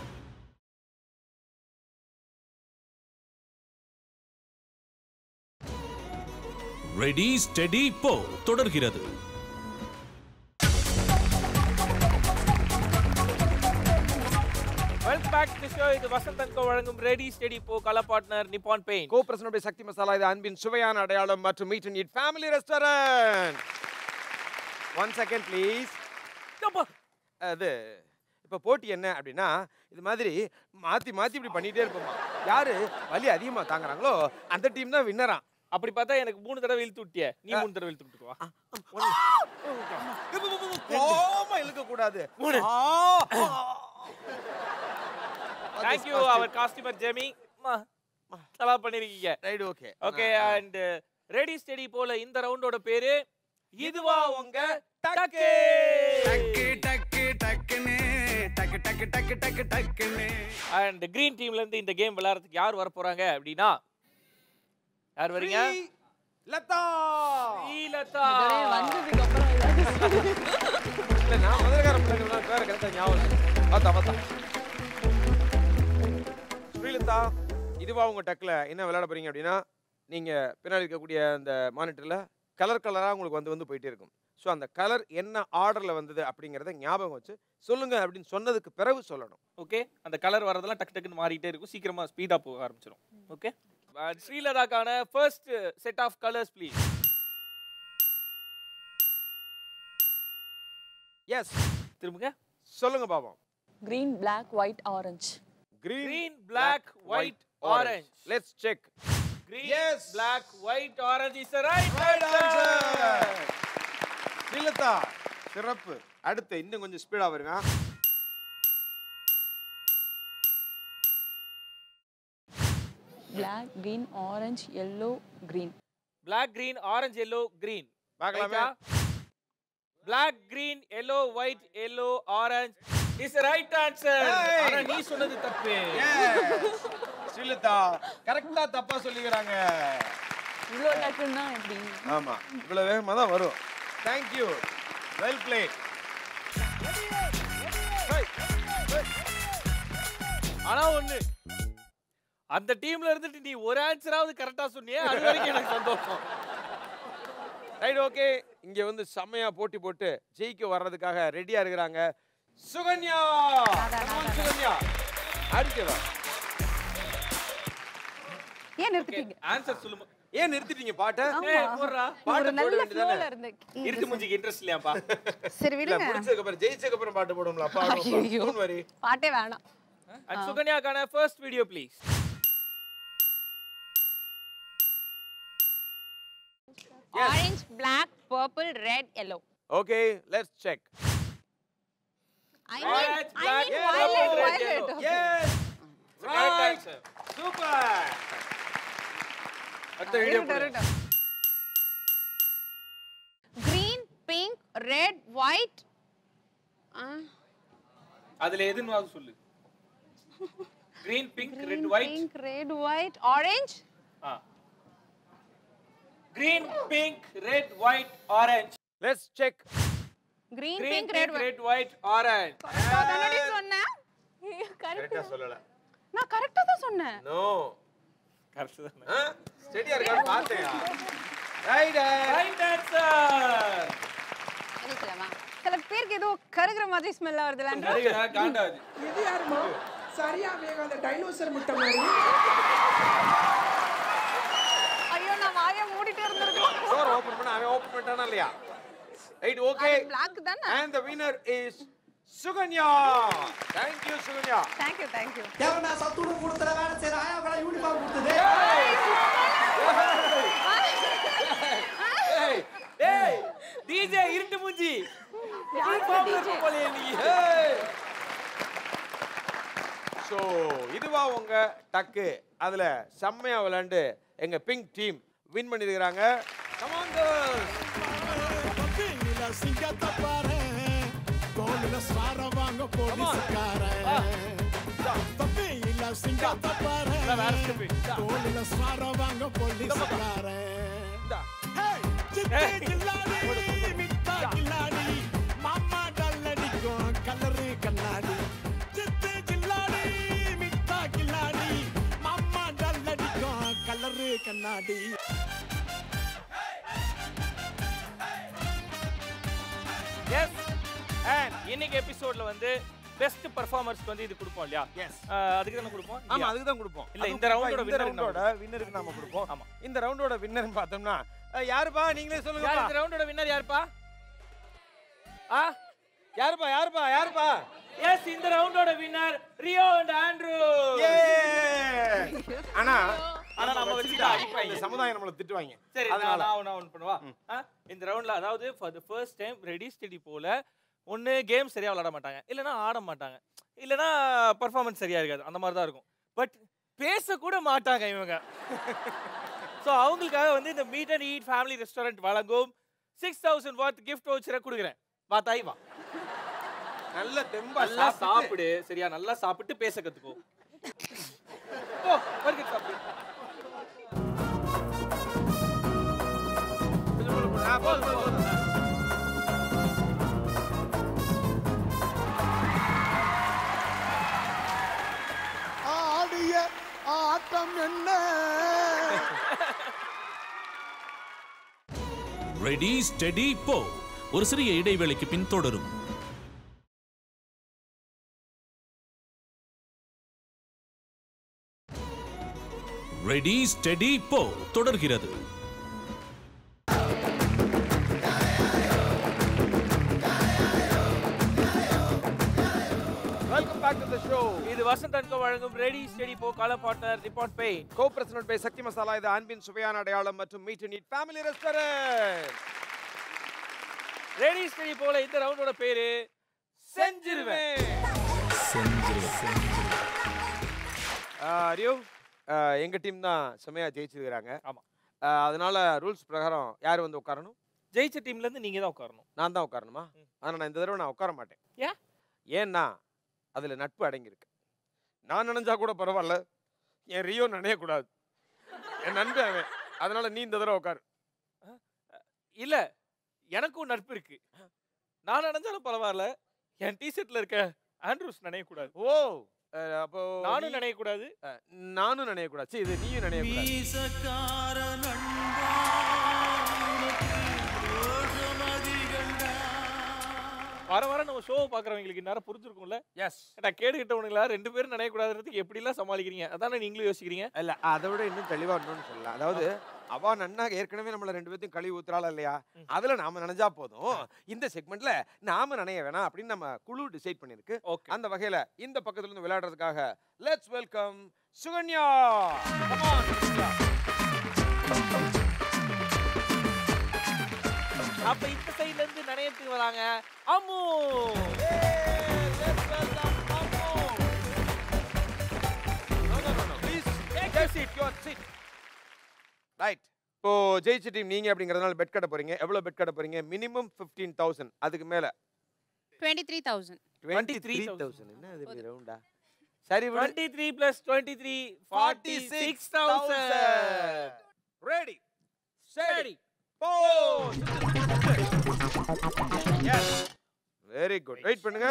ரெடி ஸ்டெடி போ தொடர்கிறது வெல்கம் பேக் டு ஷோ இது வசந்த் அன்கோ வழங்கும் ரெடி ஸ்டெடி போ கல பார்ட்னர் நிப்பான் பெயிண்ட் கோ பிரசனுடைய சக்தி மசாலா இது அன்பின் சுவையான அடையாளம் மற்றும் meet and eat family restaurant one second please அது இப்போ போட்டி என்ன அப்படின்னா இது மாதிரி மாற்றி மாற்றி இப்படி பண்ணிகிட்டே இருப்போமா யாரு வலி அதிகமாக தாங்குறாங்களோ அந்த டீம் தான் வின்னரா அப்படி பார்த்தா எனக்கு மூணு தடவை இழுத்து விட்டிய நீ மூணு தடவை இழுத்து விட்டுக்கோ கோமா இழுக்க கூடாது மூணு. ஆ, ஆ. தேங்க் யூ அவர் காஸ்டியூமர் ஜெமி நல்லா பண்ணிருக்கீங்க right okay okay and ready steady போல இந்த ரவுண்டோட பேரு இதுவா உங்க டக்கு டக்கு டக்கு டக்குன்னு டக்கு டக்கு டக்கு டக்கு டக்குன்னு அண்ட் கிரீன் டீம்ல இருந்து இந்த கேம் விளையாடுறதுக்கு யார் வர போறாங்க அப்படின்னா யார் வரீங்க லதா ஸ்ரீலதா இல்ல நான் முதல்கார பிள்ளைங்க பேர கரெக்டா ஞாபகம் இருக்கு. பார்த்தா பார்த்தா ஸ்ரீலதா இதுவா உங்க டக்ல என்ன விளையாட போறீங்க அப்படின்னா நீங்க பின்னாடி இருக்கக்கூடிய அந்த மானிட்டர்ல கலர் கலரா உங்களுக்கு வந்து வந்து போயிட்டே இருக்கும் ஸோ அந்த கலர் என்ன ஆர்டர்ல வந்தது அப்படிங்கறத ஞாபகம் வச்சு சொல்லுங்க அப்படின்னு சொன்னதுக்கு பிறகு சொல்லணும் ஓகே அந்த கலர் வரதெல்லாம் டக்கு டக்குன்னு மாறிட்டே இருக்கும் சீக்கிரமா ஸ்பீடா போக ஆரம்பிச்சிடும் ஓகே ஸ்ரீலதாக்கான first set of colours please yes திரும்புங்க சொல்லுங்க பாப்போம் green black white orange green green black white orange let's check green black white orange is the right answer Srilatha சிறப்பு அடுத்து இன்னும் கொஞ்சம் ஸ்பீடா வருங்க black green orange yellow green black green orange yellow green பார்க்கலாமே? black green yellow white yellow orange is the right answer Hey! ஆனா நீ சொன்னது தப்பு ஸ்ரீலதா கரெக்டா தப்பா சொல்லிக்கிறாங்க இவ்வளோ டக்குன்னா எப்படி ஆமா இவ்வளவு வேகமா தான் வரும் தேங்க் யூ வெல் பிளேட் ஆனா ஒண்ணு அந்த டீம்ல இருந்துட்டு நீ ஒரு ஆன்சராவது கரெக்டா சொன்னியே அது வரைக்கும் எனக்கு சந்தோஷம் ரைட் ஓகே இங்க வந்து செம்மையா போட்டி போட்டு ஜெயிக்க வர்றதுக்காக ரெடியா இருக்கிறாங்க சுகன்யா Come on, சுகன்யா அடிக்கவா ஏன் நிறுத்திட்டீங்க ஆன்சர் சொல்லுமா ஏன் நிறுத்திட்டீங்க பாட்டை ஆமா. ஏய், போடுறா. ஒரு பாட்டு போட நல்ல வேண்டியதானே ஃப்ளோல இருந்து இருக்கு மூஞ்சிக்கு இன்ட்ரெஸ்ட் இல்லையாப்பா சரி இல்ல விடுங்க முடிச்சதுக்கு அப்புறம் ஜெயிச்சதுக்கு அப்புறம் பாட்டு போடும்ல அப்பா ஐயையோ. டோன்ட் வரி பாட்டே வேணாம் அண்ட் சுகன்யாக்கான first video please orange black purple red yellow okay let's check I Orange, mean, I black, mean purple, violet, red, violet. yellow. Okay. Yes correct right answer super அடுத்த video இருக்கட்டும், இருக்கட்டும். Green, pink, red, white. ஆ, அதுல எதுன்னு சொல்லு green pink red green, white pink, red, white, orange. Ah green pink red white orange let's check Green, green pink, pink red, white. red white orange நான் தானடி சொன்னேன் correct. கரெக்டா சொல்லல நான் கரெக்டா தான் சொன்னேன் நோ கரெக்ட் தானே ஸ்டெடியா இருக்கான்னு பார்த்தேன் ரைட் ரைட் ஆன்சர் பண்ணிக்கலாமா சில பேருக்கு ஏதோ கருகிற மாதிரி ஸ்மெல்லா வருதுல கருகுதா காண்டாது இது யாருமா சரியா வேகாத டைனோசர் முட்டை மாதிரி ஐயோ நான் வாயை மூடிட்டு இருந்திருக்கோம் டோர் ஓபன் பண்ண அவன் ஓபன் பண்ணிட்டானா இல்லையா ரைட் ஓகே பிளாக் தானே and the winner is Suganya thank you Suganya thank you thank you எவனா சத்துணவு கொடுத்துற வேலை செய்யற ஆயாவளை யூனிஃபார்ம் கொடுத்தது ஏய் ஏய் டிஜே இருட்டு மூஞ்சி யூனிஃபார்ம்ல இருக்க போலயே நீ ஸோ இதுவா உங்க டக்கு அதுல செம்மையா விளையாண்டு எங்க பிங்க் டீம் வின் பண்ணிருக்கிறாங்க கமான் கேர்ள்ஸ் சிங்கத்தை பாரு தோல்ல சார வாங்க போலீஸ்காரன் தப்பி இல்ல சிங்கத்தை பாரு தோல்ல சார வாங்க போலீஸ்காரன் சித்தி கில்லாடி மிட்டா கில்லாடி மாமா டல்லடிக்கும் கலரு கண்ணாடி சித்தி கில்லாடி மிட்டா கில்லாடி மாமா டல்லடிக்கும் கலரு கண்ணாடி எஸ் அண்ட் இன்னைக்கு எபிசோட்ல வந்து பெஸ்ட் பெர்ஃபார்மர்ஸ்க்கு வந்து இது கொடுப்போம் இல்லையா எஸ் அதுக்கு தானே கொடுப்போம் ஆமா இல்லையா? அதுக்கு தான் கொடுப்போம் இல்ல அதுவும் இந்த ரவுண்டோட இந்த ரவுண்டோட வின்னருக்கு நாம கொடுப்போம் ஆமா இந்த ரவுண்டோட வின்னர் பார்த்தோம்னா அஹ், யாருப்பா நீங்களே சொல்லுங்க யார் இந்த ரவுண்டோட வின்னர் யாருப்பா ஆ யாருப்பா யாருப்பா யாருப்பா எஸ் இந்த ரவுண்டோட வின்னர் ரியோ அண்ட் ஆண்ட்ரூ ஆனா ஆனா நம்ம வச்சுட்டா அடிப்பாங்க இந்த சமுதாயம் நம்மள திட்டுவாங்க சரி அதனால நான் நான் ஒன்று பண்ணுவா ஆ, இந்த ரவுண்ட்ல அதாவது for the first time ready steady போல ஒன்று கேம் சரியா விளையாட மாட்டாங்க இல்லைன்னா ஆட மாட்டாங்க இல்லைன்னா பர்ஃபார்மன்ஸ் சரியா இருக்காது அந்த மாதிரி தான் இருக்கும் பட் பேசக்கூட மாட்டாங்க இவங்க ஸோ அவங்களுக்காக வந்து இந்த meet and eat family restaurant வழங்கும் சிக்ஸ் தௌசண்ட் வாட் கிஃப்ட் வச்சுற கொடுக்குறேன் வா தாய் வா நல்ல தெம்பா நல்லா சாப்பிட்டு- சாப்பிடு சரியா நல்லா சாப்பிட்டு பேச கத்துக்கோ ஓ பர்கர் சாப்பிடு ஆ, போதும், போதும், போதும். ஆடிய ஆட்டம் என்ன ரெடி ஸ்டெடி போ ஒரு சிறிய இடைவேளைக்கு பின் தொடரும் ரெடி ஸ்டெடி போ தொடர்கிறது welcome back to the show இது வசந்த் அன்கோ வழங்கும் ரெடி ஸ்டடி போ கால பார்ட்னர் ரிப்போர்ட் பே co presented by Sakthi masala இது அன்பின் சுவையான அடையாளம் மற்றும் meet and eat family restaurant ready steady போல இந்த ரவுண்டோட பேரு செஞ்சிருவேன் ரியோ எங்க டீம் தான் செமையா ஜெயிச்சிருக்கிறாங்க ஆமா அதனால ரூல்ஸ் பிரகாரம் யார் வந்து உட்காரணும் ஜெயிச்ச டீம்ல இருந்து நீங்க தான் உட்காரணும் நான் தான் உட்காரணுமா ஆனா நான் இந்த தடவை நான் உட்கார மாட்டேன் ஏன் ஏன்னா அதுல நட்பு அடங்கியிருக்கு நான் நினைஞ்சா கூட பரவாயில்ல என் ரியோ நினையக்கூடாது என் நண்பன் அவன் அதனால நீ இந்த தடவை உட்காரு இல்ல எனக்கும் நட்பு இருக்கு நான் நினைஞ்சாலும் பரவாயில்ல என் டிஷர்ட்ல இருக்க ஆண்ட்ரூஸ் நினைக்கக்கூடாது ஓ அஹ், அப்போ நானும் நீ- நினைக்கக்கூடாது அஹ், நானும் நினையக்கூடாது சரி இது நீயும் நினையக்கூடாது வர வர நம்ம ஷோ பாக்குறவங்களுக்கு நேரம் புரிஞ்சிருக்கும்ல எஸ் நான் கேட்டுக்கிட்டவனுங்களா ரெண்டு பேரும் நினைக்கக்கூடாதுன்றதுக்கு எப்படிலாம் சமாளிக்கிறீங்க அதானே நீங்களும் யோசிக்கிறீங்க இல்ல அதை விட இன்னும் தெளிவா இன்னொன்னு சொல்லலாம் அதாவது அவ நன்னா ஏற்கனவே நம்மள ரெண்டு பேர்த்தையும் கழுவி ஊத்துறாளா இல்லையா அதுல நாம நினைஞ்சா போதும் இந்த செக்மெண்ட்ல நாம நினைய வேணாம் அப்படின்னு நம்ம குழு டிசைட் பண்ணிருக்கு அந்த வகையில இந்த பக்கத்துல இருந்து விளையாடுறதுக்காக let's welcome Suganya Come on, Suganya. அப்ப இந்த சைடுல இருந்து நினையத்துக்கு வராங்க Ammu Take your seat, your seat. Right. இப்போ ஜெயிச்ச டீம் நீங்க அப்படிங்கறதுனால பெட் கட்ட போறீங்க எவ்வளவு பெட் கட்ட போறீங்க மினிமம் 15000 தௌசண்ட் அதுக்கு மேல twenty three thousand twenty three thousand என்ன அது இப்படி ரவுண்டா சரி விடு. Twenty three plus twenty three forty six thousand ready சரி போ வெரி குட் வெயிட் பண்ணுங்க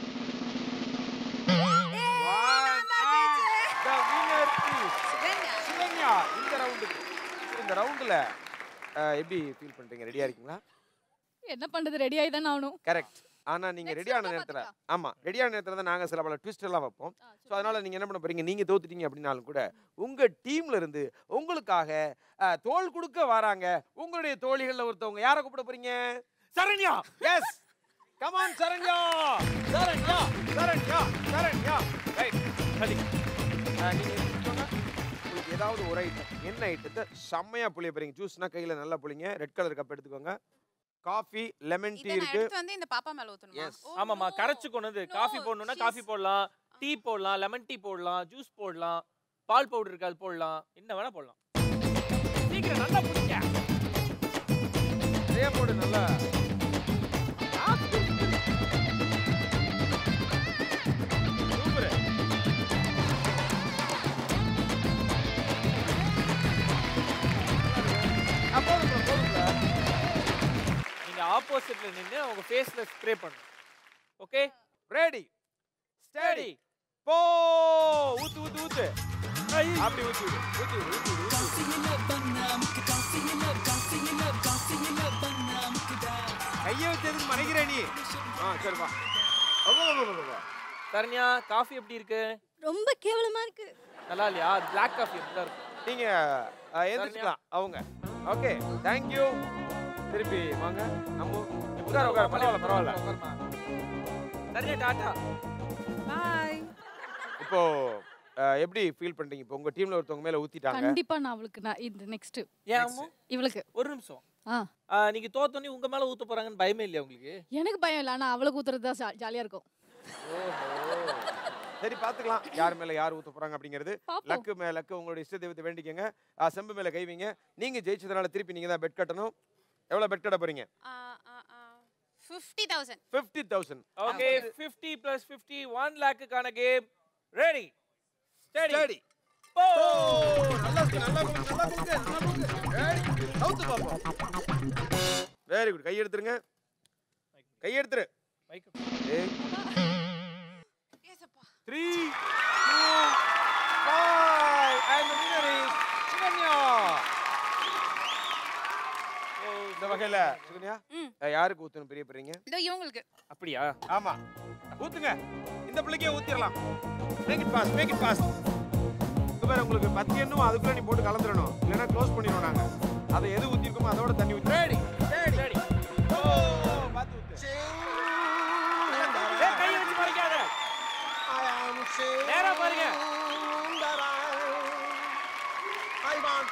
One, and the winner is Suganya இந்த ரவுண்டுக்கு இந்த ரவுண்டுல எப்படி ஃபீல் பண்றீங்க ரெடியா இருக்கீங்களா என்ன பண்றது ரெடி ஆகி தானே ஆகணும் கரெக்ட் ஆனா நீங்க ரெடியான நேரத்துல ஆமா ரெடியான நேரத்துல தான் நாங்க சில பல ட்விஸ்ட் எல்லாம் வைப்போம் ஸோ அதனால நீங்க என்ன பண்ண போறீங்க நீங்க தோத்துட்டீங்க அப்படின்னாலும் கூட உங்க டீம்ல இருந்து உங்களுக்காக அஹ், தோள் கொடுக்க வராங்க உங்களுடைய தோழிகள்ல ஒருத்தவங்க யாரை கூப்பிட போறீங்க Saranya yes come on Saranya Saranya Saranya Saranya right சரி நீங்க சொல்லுங்க உங்களுக்கு ஏதாவது ஒரு ஐட்டம் என்ன ஐட்டத்தை செம்மையா புளிய போறீங்க ஜூஸ்னா கையில நல்லா புளிங்க ரெட் கலர் கப் எடுத்துக்கோங்க காஃபி லெமன் டீ இதை நான் இருக்கு எடுத்து வந்து இந்த பாப்பா மேல ஊத்தணுமா எஸ் ஆமாமா கரைச்சு கொண்டு வந்து காஃபி போடணும்னா காஃபி போடலாம் டீ போடலாம் லெமன் டீ போடலாம் ஜூஸ் போடலாம் பால் பவுடர் இருக்கு அது போடலாம் என்ன வேணா போடலாம் சீக்கிரம் நல்லா புடிங்க நிறைய போடு நல்லா சூப்பர் நீங்க ஆப்போசிட்ல நின்னு அவங்க ஃபேஸ்ல ஸ்ப்ரே பண்ணணும் ஓகே ரெடி ஸ்டடி போ ஊத்து ஊத்து ஊத்து அப்படி ஊத்து விடு ஊத்து விடு ஊத்து விடு ஊத்து விடு. கையை வச்சு எதுக்கு மறைக்கிற நீ ஆ சரி வா வா, வா, வா, வா, வா. சரண்யா காஃபி எப்படி இருக்கு ரொம்ப கேவலமா இருக்கு நல்லா இல்லையா அது பிளாக் காஃபி எப்படி தான் இருக்கும் நீங்க அஹ், எந்திரிச்சுக்கலாம் அவங்க ஓகே தேங்க்யூ திருப்பி வாங்க நம்ம உட்கார உட்கார பரவாயில்ல பரவாயில்ல சரண்யா டாடா பாய் இப்போ அஹ், எப்படி ஃபீல் பண்றீங்க இப்போ உங்க டீம்ல ஒருத்தவங்க மேல ஊத்திட்டாங்க கண்டிப்பா நான் அவளுக்கு நான் இந்த நெக்ஸ்ட் ஏன் அம்மு? இவளுக்கு ஒரு நிமிஷம் ஆ ஆ, நீங்க தோத்தோனே உங்க மேல ஊத்த போறாங்கன்னு பயமே இல்லையா உங்களுக்கு எனக்கு பயம் இல்லை ஆனா அவளுக்கு ஊத்துறது தான் ஜா- ஜாலியா இருக்கும் சரி பாத்துக்கலாம் யார் மேல யார் ஊத்த போறாங்க அப்படிங்கிறது பாப்போம். லக்கு மேல லக்கு உங்களுடைய இஷ்ட தெய்வத்தை வேண்டிக்கங்க அஹ், செம்பு மேல கைவிங்க நீங்க ஜெயிச்சதுனால திருப்பி நீங்க தான் பெட் கட்டணும் எவ்வளவு பெட் கட்ட போறீங்க fifty thousand fifty thousand okay 50 பிளஸ் 50 1 லேக்குக்கான game ready steady Steady. Go நல்லா இருக்கு நல்லா கொடுங்க நல்லா கொடுங்க நல்லா கொடுங்க Ready? சவுத்து பாப்போம் வெரி குட் கை எடுத்துருங்க கை எடுத்துரு three two five and the winner is Suganya ஓ, இந்த வகையில சுகன்யா அஹ், யாருக்கு ஊத்தணும் பெரிய பெரியங்க இதோ இவங்களுக்கு அப்படியா ஆமா ஊத்துங்க இந்த பிள்ளைக்கே ஊத்திரலாம் make it pass make it pass இங்க பாரு உங்களுக்கு பத்து எண்ணும் அதுக்குள்ள நீ போட்டு கலந்துடணும் இல்லைன்னா க்ளோஸ் பண்ணிடுவோம் நாங்க அதை எது ஊத்திருக்கோமோ அதோட தண்ணி ஊத்தி ரெடி ரெடி ரெடி ஓ பாத்து ஊத்து ஏய், கையை வச்சு மறைக்காத நேரா பாருங்க I want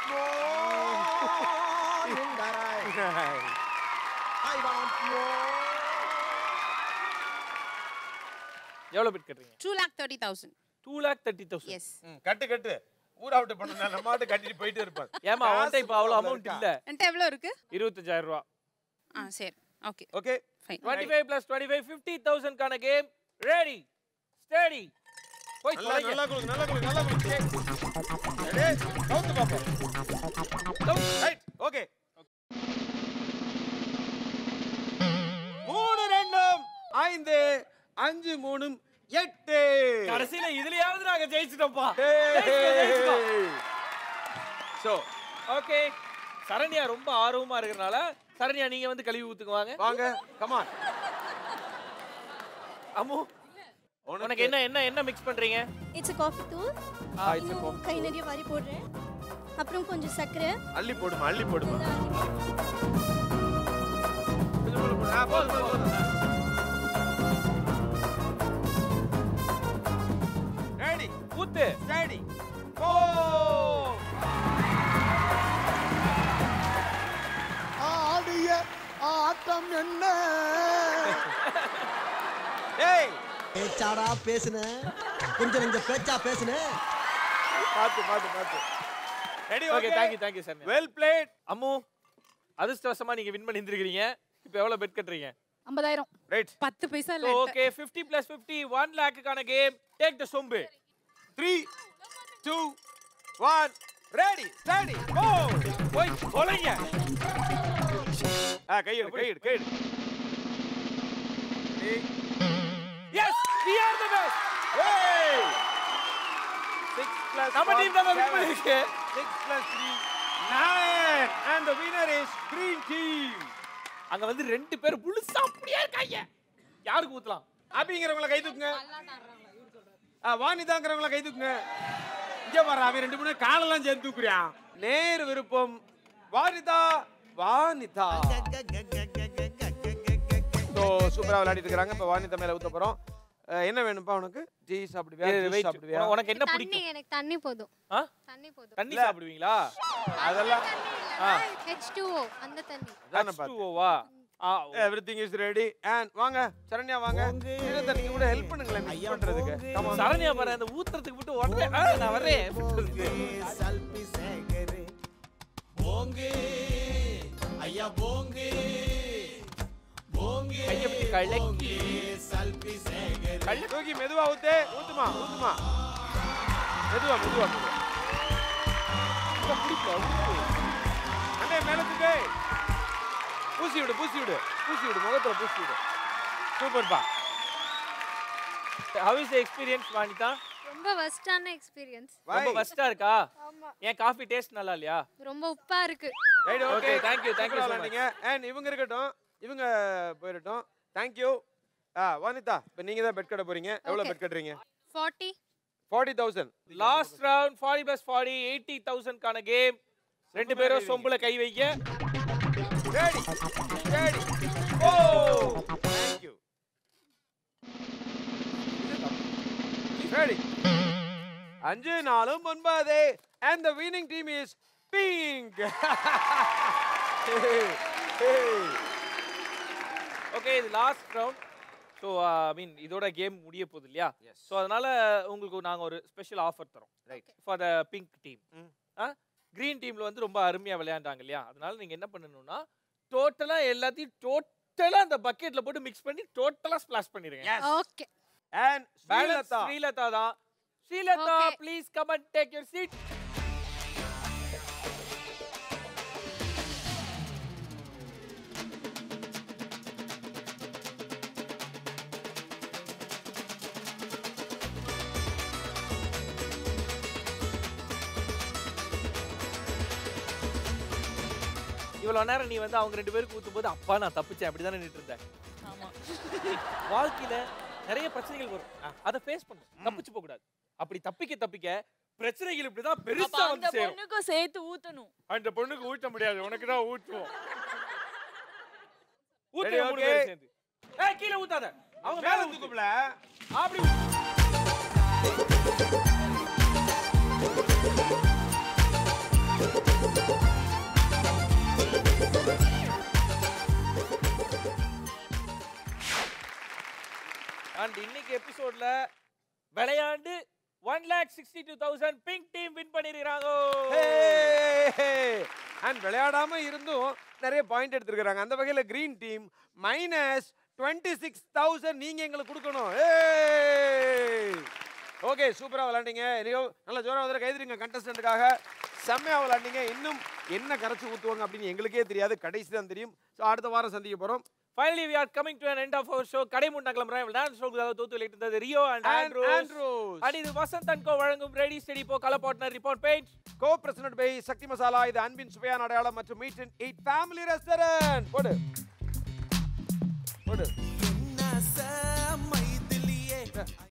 more in the right. I want more. எவ்வளவு பிட் கட்டுறீங்க two lakh thirty thousand 2 lakh 30000 yes ம், கட்டு கட்டு ஊர் அவுட் பண்ணா நம்ம ஆட்டு கட்டிட்டு போயிட்டே இருப்பான் ஏமா அவன்கிட்ட இப்ப அவ்வளவு அமௌண்ட் இல்ல என்கிட்ட எவ்வளோ இருக்கு 25000 ரூபாய் ஆ சரி ஓகே ஓகே ஃபைன் 25 பிளஸ் 25 50000 கான கேம் ரெடி ஸ்டடி போய் நல்லா தொலைங்க நல்லா கொடுங்க நல்லா கொடுங்க நல்லா கொடுங்க ரெடி சவுத்து பாப்போம் ரைட் ஓகே மூணு ரெண்டும் ஐந்து அஞ்சு மூணும் எட்டு கடைசியில இதுலயாவது நாங்க ஜெயிச்சிட்டோம்ப்பா சோ ஓகே சரண்யா ரொம்ப ஆர்வமா இருக்கறனால சரண்யா நீங்க வந்து கழுவி ஊத்துக்குவாங்க வாங்க கமான் அம்மு உனக்கு என்ன என்ன என்ன மிக்ஸ் பண்றீங்க இட்ஸ் காஃபி தூள் ஆ, it's a இன்னும் கை நிறைய வாரி போடுறேன் அப்புறம் கொஞ்சம் சர்க்கரை அள்ளி போடுமா அள்ளி போடுமா கொஞ்சம் போடு, போடு. ஆ, போதும், போதும், போதும். Ready? ஊத்து Steady. Go! ஆடிய ஆட்டம் என்ன ஏய் பேச்சாடா பேசுன கொஞ்சம் கொஞ்சம் பேச்சா பேசுன பாத்து பாத்து பாத்து ready okay okay thank you thank you Saranya well played Ammu அதிர்ஷ்டவசமா நீங்க வின் பண்ணி இருந்திருக்கீங்க இப்போ எவ்வளவு பெட் கட்டுறீங்க ஐம்பதாயிரம் ரைட் பத்து பைசா So, okay 50 plus 50 1 லேக்குக்கான கேம் டேக் த சொம்பு 3 2 1 ரெடி ஸ்டடி கோ போய் தொலைங்க ஆ கையெடு கையெடு கையெடு yes we are the best ஏய் 6 plus நம்ம டீம் தான் வின் பண்ணிருக்கு 6 plus 3 9 and the winner is green team அங்க வந்து ரெண்டு பேர் முழுசா அப்படியே இருக்காங்க யாருக்கு ஊத்தலாம் அப்படிங்கிறவங்கள கை தூக்குங்க ஆ வாணிதாங்கிறவங்கள கை தூக்குங்க இங்க வர அவன் ரெண்டு மூணு காலெல்லாம் சேர்ந்து தூக்குறான் நேர் விருப்பம் வாரிதா வானிதா So, ஸோ சூப்பரா விளையாடிட்டு இருக்காங்க இப்போ வாணிதா மேல ஊத்த போறோம் அஹ், என்ன வேணும்ப்பா உனக்கு டீ சாப்பிடுவியா ஏய், juice wait. சாப்பிடுவியா உன- உனக்கு என்ன தண்ணி பிடிக்கும் எனக்கு தண்ணி போதும் ஆ? தண்ணி போதும் தண்ணி சாப்பிடுவீங்களா அதெல்லாம் H2O அந்த தண்ணி அதானே பார்த்தேன். H2O-வா? ஆ, எவ்ரிதிங் இஸ் ரெடி அண்ட் வாங்க சரண்யா வாங்க இருந்த நீங்க கூட ஹெல்ப் பண்ணுங்களேன் மிக்ஸ் பண்றதுக்கு Come on. சரண்யா பாரு அந்த ஊத்துறதுக்கு விட்டு உடனே ஆ, நான் வர்றேன் சல்பி சேகரு போங்கு ஐயா போங்கு போங்கு கையை விட்டு கலக்கி சல்பி சேகரு கள்ளி தூக்கி மெதுவா ஊத்து ஊத்துமா ஊத்துமா மெதுவா மெதுவா மெதுவா அண்ணே மேல தூக்கு பூசி விடு பூசி விடு பூசி விடு முகத்துல பூசி விடு சூப்பர்ப்பா ஹவ் இஸ் எக்ஸ்பீரியன்ஸ் வாணிதா ரொம்ப வஸ்டான எக்ஸ்பீரியன்ஸ் ரொம்ப ஃபர்ஸ்டா இருக்கா ஆமா ஏன் காஃபி டேஸ்ட் நல்லா இல்லையா ரொம்ப உப்பா இருக்கு right okay Okay, thank you, thank you so much. விளையாண்டீங்க அண்ட் இவங்க இருக்கட்டும் இவங்க போயிடட்டும் தேங்க் யூ ஆ வானிதா இப்போ நீங்க தான் பெட் கட்ட போறீங்க எவ்வளவு Okay. பெட் கட்டுறீங்க 40 forty thousand last round 40 plus 40 80000 கான கேம் ரெண்டு பேரும் சொம்புல கை வைங்க ready ready oh thank you ready அஞ்சு நாலும் ஒன்பது and the winning team is pink okay இது last round so I mean இதோட கேம் முடிய போகுது இல்லையா ஸோ அதனால உங்களுக்கு நாங்கள் ஒரு ஸ்பெஷல் ஆஃபர் தரோம் right for the pink team ஆ க்ரீன் டீமில் வந்து ரொம்ப அருமையாக விளையாண்டாங்க இல்லையா அதனால நீங்கள் என்ன பண்ணணும்னா டோட்டலாக எல்லாத்தையும் டோட்டலாக அந்த பக்கெட்டில் போட்டு மிக்ஸ் பண்ணி டோட்டலாக ஸ்ப்ளாஷ் பண்ணிடுங்க okay and balance Srilatha Srilatha தான் Srilatha Okay. Please come and take your seat இவ்வளவு நேரம் நீ வந்து அவங்க ரெண்டு பேருக்கு ஊத்தும் போது அப்பா நான் தப்பிச்சேன் அப்படிதானே நின்று இருந்தேன் ஆமா வாழ்க்கையில நிறைய பிரச்சனைகள் வரும் அதை ஃபேஸ் பண்ணணும் தப்பிச்சு போக கூடாது அப்படி தப்பிக்க தப்பிக்க பிரச்சனைகள் இப்படிதான் அப்ப பெருசா அந்த வந்து சேரும் பொண்ணுக்கும் சேர்த்து ஊத்தணும் அந்த பொண்ணுக்கு ஊட்ட முடியாது உனக்கு தான் ஊட்டுவோம் ஊத்துங்க Ready, மூணு okay? பேரும் சேர்ந்து ஏய் கீழ ஊத்தாத அவங்க மேல மேல ஊத்து தூக்குப்ல அப்படி ஊத்து. அண்ட் இன்னைக்கு எபிசோட்ல விளையாண்டு one lakh sixty two thousand pink team win பண்ணிருக்காங்க அண்ட் விளையாடாம இருந்தும் நிறைய பாயிண்ட் எடுத்துருக்காங்க அந்த வகையில green team minus twenty six thousand நீங்க எங்களுக்கு கொடுக்கணும் ஓகே சூப்பரா விளையாண்டீங்க நீங்க நல்ல ஜோரா வந்து கைதுறீங்க கண்டஸ்டன்ட்டுக்காக செம்மையா விளையாண்டீங்க இன்னும் என்ன கரைச்சு ஊத்துவாங்க அப்படின்னு எங்களுக்கே தெரியாது கடைசி தான் தெரியும் ஸோ அடுத்த வாரம் சந்திக்க போறோம் finally we are coming to an end of our show கடை முன்னா கிளம்புறேன் டான்ஸ் ஷோக்கு தோத்து விளையாட்டு இருந்தது Rio and And Andrews Andrews. And இது வசந்த் அண்ட் கோ வழங்கும் ரெடி ஸ்டடி போ கல பார்ட்னர் ரிப்போர்ட் பேஜ் co presented by Sakthi masala இது அன்பின் சுவையான அடையாளம் மற்றும் meet and eat family restaurant போடு போடு